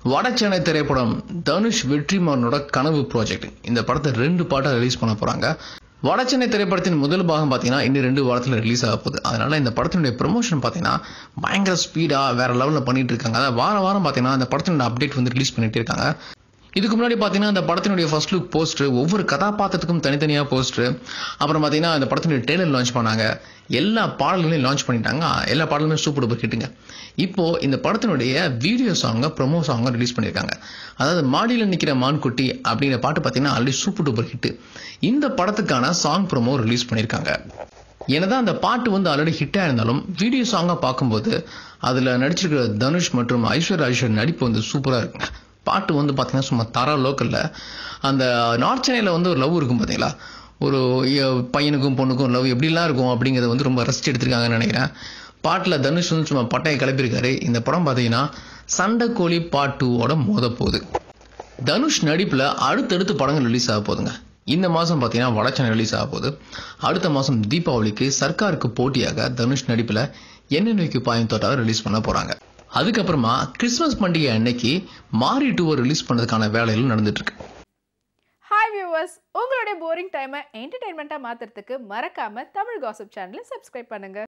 வடச்சென்னை திரைப்படம் தனுஷ் வெற்றிமாறனோட கனவு ப்ராஜெக்ட் இந்த படத்தை ரெண்டு பாட்டாக ரிலீஸ் பண்ண போறாங்க வடச்சென்னை திரைப்படத்தின் முதல் பாகம் பார்த்தீங்கன்னா இன்னும் ரெண்டு வாரத்தில் ரிலீஸ் ஆக போகுது அதனால இந்த படத்தினுடைய ப்ரொமோஷன் பார்த்தீங்கன்னா பயங்கர ஸ்பீடாக வேற லெவலில் பண்ணிட்டு இருக்காங்க அதாவது வாரம் வாரம் பார்த்தீங்கன்னா அந்த படத்தினுடைய அப்டேட் வந்து ரிலீஸ் பண்ணிட்டு இருக்காங்க இதுக்கு முன்னாடி பார்த்தீங்கன்னா அந்த படத்தினுடைய ஃபர்ஸ்ட் லுக் போஸ்டர் ஒவ்வொரு கதாபாத்திரத்துக்கும் தனித்தனியாக போஸ்டர் அப்புறம் பார்த்தீங்கன்னா அந்த படத்தினுடைய டெய்லர் லான்ச் பண்ணாங்க எல்லா பாடல்களையும் லான்ச் பண்ணிட்டாங்க எல்லா பாடலுமே சூப்பர் டூப்பர் ஹிட்டுங்க இப்போ இந்த படத்தினுடைய வீடியோ சாங்கை ப்ரொமோ சாங்கை ரிலீஸ் பண்ணியிருக்காங்க அதாவது மாடியில் நிற்கிற மான்குட்டி அப்படிங்கிற பாட்டு பார்த்தீங்கன்னா ஆல்ரெடி சூப்பர் டூப்பர் ஹிட் இந்த படத்துக்கான சாங் ப்ரொமோ ரிலீஸ் பண்ணியிருக்காங்க என்னதான் அந்த பாட்டு வந்து ஆல்ரெடி ஹிட்டாக இருந்தாலும் வீடியோ சாங்காக பார்க்கும்போது அதில் நடிச்சிருக்கிற தனுஷ் மற்றும் ஐஸ்வர்யா ஐஸ்வர் நடிப்பு வந்து சூப்பராக இருக்குங்க பாட்டு வந்து பார்த்தீங்கன்னா சும்மா தர லோக்கலில் அந்த நார்த் சென்னையில் வந்து ஒரு லவ் இருக்கும் பார்த்தீங்களா ஒரு எ- பையனுக்கும் பொண்ணுக்கும் லவ் எப்படிலாம் இருக்கும் அப்படிங்கிறத வந்து ரொம்ப ரசிச்சு எடுத்திருக்காங்கன்னு நினைக்கிறேன் பாட்டில் தனுஷ் வந்து சும்மா பட்டையை கிளப்பியிருக்காரு இந்த படம் பார்த்தீங்கன்னா சண்டைக்கோழி பார்ட் டூவோட மோத போகுது தனுஷ் நடிப்பில் அடுத்தடுத்து படங்கள் ரிலீஸ் ஆக போகுதுங்க இந்த மாதம் பார்த்தீங்கன்னா வடச்சென்னை ரிலீஸ் ஆக போகுது அடுத்த மாதம் தீபாவளிக்கு சர்க்காருக்கு போட்டியாக தனுஷ் நடிப்பில் என்ன நோக்கி பாயும் தோட்டாவை ரிலீஸ் பண்ண போகிறாங்க அதுக்கப்புறமா கிறிஸ்மஸ் பண்டிகை அன்னைக்கு மாரி டூவை ரிலீஸ் பண்ணுறதுக்கான வேலைகள் நடந்துட்டு இருக்கு ஹாய் வியூவர்ஸ் உங்களுடைய போரிங் டைமை என்டர்டைன்மெண்ட்டாக மாற்றுறதுக்கு மறக்காமல் தமிழ் காசிப் சேனலை சப்ஸ்கிரைப் பண்ணுங்கள்